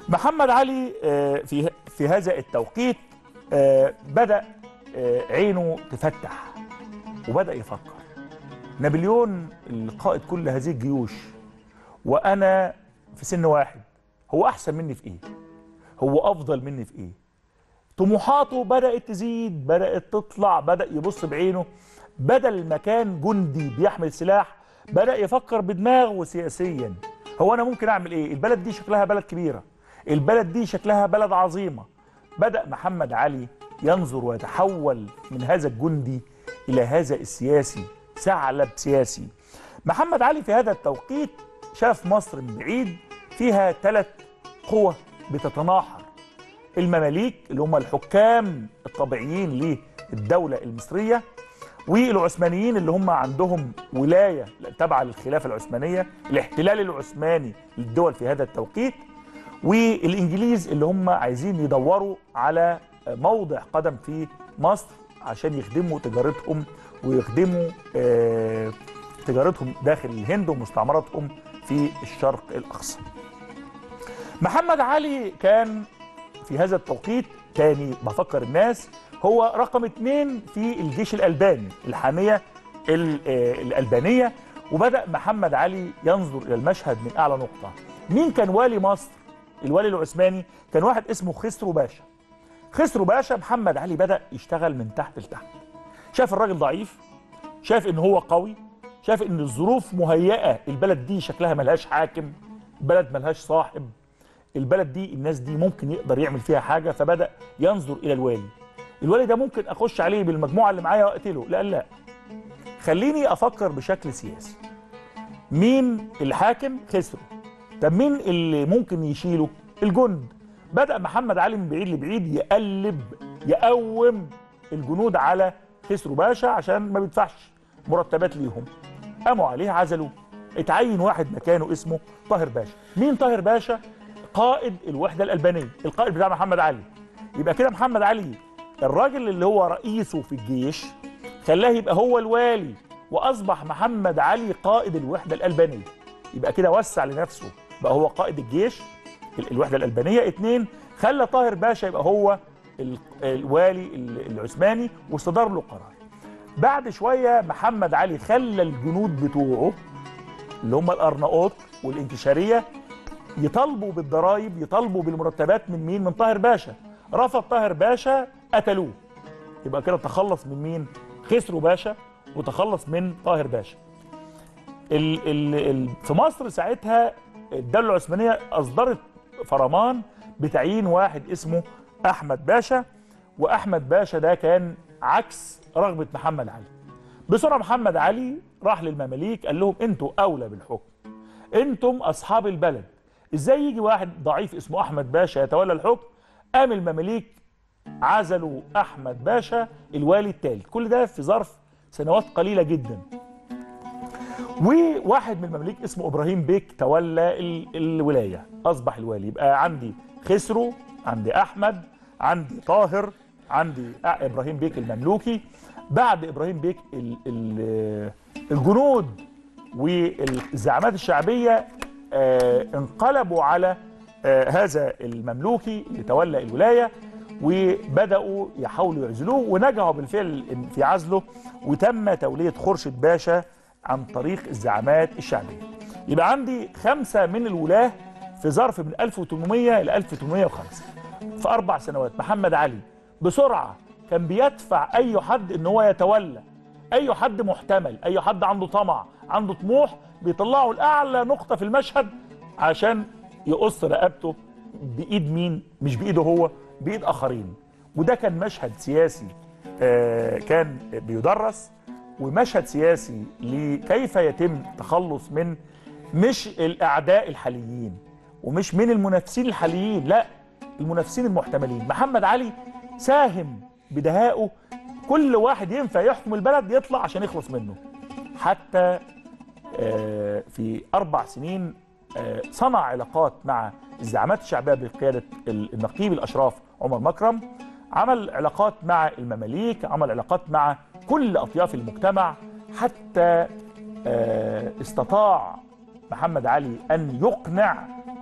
محمد علي آه، في في هذا التوقيت آه، بدأ آه، عينه تفتح وبدأ يفكر نابليون القائد كل هذه الجيوش وأنا في سن واحد هو أحسن مني في إيه؟ هو أفضل مني في إيه؟ طموحاته بدأت تزيد بدأت تطلع بدأ يبص بعينه بدل ما كان جندي بيحمل سلاح بدأ يفكر بدماغه سياسيا هو أنا ممكن أعمل إيه؟ البلد دي شكلها بلد كبيرة البلد دي شكلها بلد عظيمة بدأ محمد علي ينظر ويتحول من هذا الجندي إلى هذا السياسي ثعلب سياسي محمد علي في هذا التوقيت شاف مصر من بعيد فيها ثلاث قوى بتتناحر المماليك اللي هم الحكام الطبيعيين للدولة المصرية والعثمانيين اللي هم عندهم ولاية تابعة للخلافة العثمانية الاحتلال العثماني للدول في هذا التوقيت والإنجليز اللي هم عايزين يدوروا على موضع قدم في مصر عشان يخدموا تجارتهم ويخدموا آه، تجارتهم داخل الهند ومستعمراتهم في الشرق الأقصى محمد علي كان في هذا التوقيت تاني بفكر الناس هو رقم اتنين في الجيش الألباني الحامية ال- آه، الألبانية وبدأ محمد علي ينظر إلى المشهد من أعلى نقطة مين كان والي مصر الوالي العثماني كان واحد اسمه خسرو باشا خسرو باشا محمد علي بدأ يشتغل من تحت لتحت شاف الراجل ضعيف شاف ان هو قوي شاف ان الظروف مهيئة البلد دي شكلها ملهاش حاكم البلد ملهاش صاحب البلد دي الناس دي ممكن يقدر يعمل فيها حاجة فبدأ ينظر إلى الوالي الوالي ده ممكن أخش عليه بالمجموعة اللي معايا وأقتله لا لا خليني أفكر بشكل سياسي مين الحاكم خسره طب مين اللي ممكن يشيله الجند بدأ محمد علي من بعيد لبعيد يقلب يقوم الجنود على خسرو باشا عشان ما بيدفعش مرتبات ليهم قاموا عليه عزلوه اتعين واحد مكانه اسمه طاهر باشا مين طاهر باشا قائد الوحدة الألبانية القائد بتاع محمد علي يبقى كده محمد علي الراجل اللي هو رئيسه في الجيش خلاه يبقى هو الوالي وأصبح محمد علي قائد الوحدة الألبانية يبقى كده وسع لنفسه بقى هو قائد الجيش ال- الوحدة الألبانية اتنين خلى طاهر باشا يبقى هو ال- الوالي ال- العثماني واستدار له قرار بعد شوية محمد علي خلى الجنود بتوعه اللي هم الأرناؤوط والإنكشارية يطالبوا بالضرائب يطالبوا بالمرتبات من مين من طاهر باشا رفض طاهر باشا قتلوه يبقى كده تخلص من مين خسروا باشا وتخلص من طاهر باشا ال ال ال في مصر ساعتها الدولة العثمانية أصدرت فرمان بتعيين واحد اسمه أحمد باشا وأحمد باشا ده كان عكس رغبة محمد علي بسرعة محمد علي راح للمماليك قال لهم انتوا أولى بالحكم انتم أصحاب البلد ازاي يجي واحد ضعيف اسمه أحمد باشا يتولى الحكم قام المماليك عزلوا أحمد باشا الوالي الثالث كل ده في ظرف سنوات قليلة جدا وواحد من المماليك اسمه ابراهيم بيك تولى ال- الولايه اصبح الوالي يبقى عندي خسرو عندي احمد عندي طاهر عندي أ- ابراهيم بيك المملوكي بعد ابراهيم بيك ال ال الجنود والزعامات الشعبيه آه، انقلبوا على آه، هذا المملوكي اللي تولى الولايه وبداوا يحاولوا يعزلوه ونجحوا بالفعل في عزله وتم توليه خورشيد باشا عن طريق الزعامات الشعبيه. يبقى عندي خمسه من الولاه في ظرف من 1800 ل 1805 في اربع سنوات محمد علي بسرعه كان بيدفع اي حد ان هو يتولى اي حد محتمل اي حد عنده طمع عنده طموح بيطلعه لاعلى نقطه في المشهد عشان يقص رقبته بايد مين مش بايده هو بايد اخرين وده كان مشهد سياسي آه، كان بيدرس ومشهد سياسي لكيف يتم التخلص من مش الاعداء الحاليين ومش من المنافسين الحاليين لا المنافسين المحتملين محمد علي ساهم بدهائه كل واحد ينفع يحكم البلد يطلع عشان يخلص منه حتى آه، في أربع سنين آه، صنع علاقات مع الزعامات الشعبية بقيادة ال- النقيب الأشراف عمر مكرم عمل علاقات مع المماليك عمل علاقات مع كل أطياف المجتمع حتى آه، استطاع محمد علي أن يقنع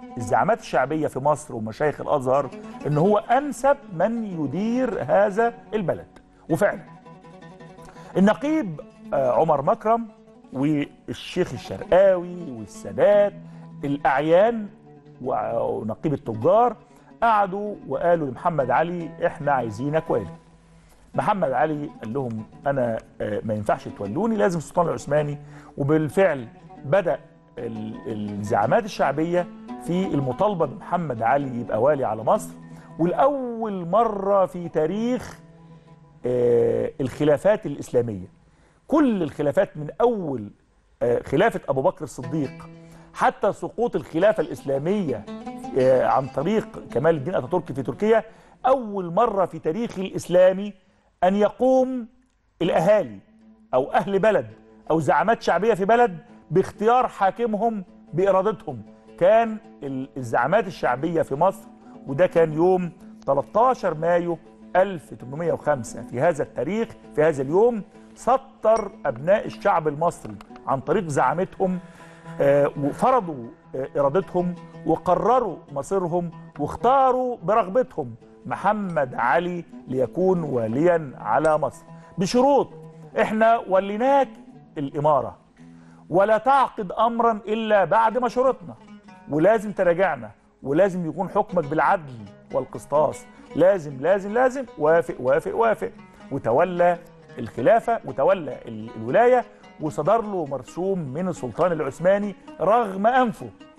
الزعامات الشعبيه في مصر ومشايخ الازهر ان هو انسب من يدير هذا البلد وفعلا النقيب آه، عمر مكرم والشيخ الشرقاوي والسادات الاعيان ونقيب التجار قعدوا وقالوا لمحمد علي احنا عايزينك والي محمد علي قال لهم انا آه، ما ينفعش تولوني لازم السلطان العثماني وبالفعل بدا ال- الزعامات الشعبيه في المطالبه بمحمد علي يبقى والي على مصر والاول مره في تاريخ آه، الخلافات الاسلاميه كل الخلافات من اول آه، خلافه ابو بكر الصديق حتى سقوط الخلافه الاسلاميه آه، عن طريق كمال الدين اتاتورك في تركيا اول مره في تاريخ الاسلامي ان يقوم الاهالي او اهل بلد او زعامات شعبيه في بلد باختيار حاكمهم بارادتهم كان ال- الزعامات الشعبيه في مصر وده كان يوم 13 مايو 1805 في هذا التاريخ في هذا اليوم سطر ابناء الشعب المصري عن طريق زعامتهم آه، وفرضوا آه، ارادتهم وقرروا مصيرهم واختاروا برغبتهم محمد علي ليكون واليا على مصر بشروط احنا وليناك الاماره ولا تعقد امرا الا بعد ما شرطنا ولازم تراجعنا ولازم يكون حكمك بالعدل والقسطاس لازم لازم لازم وافق وافق وافق وتولى الخلافه وتولى ال- الولايه وصدر له مرسوم من السلطان العثماني رغم انفه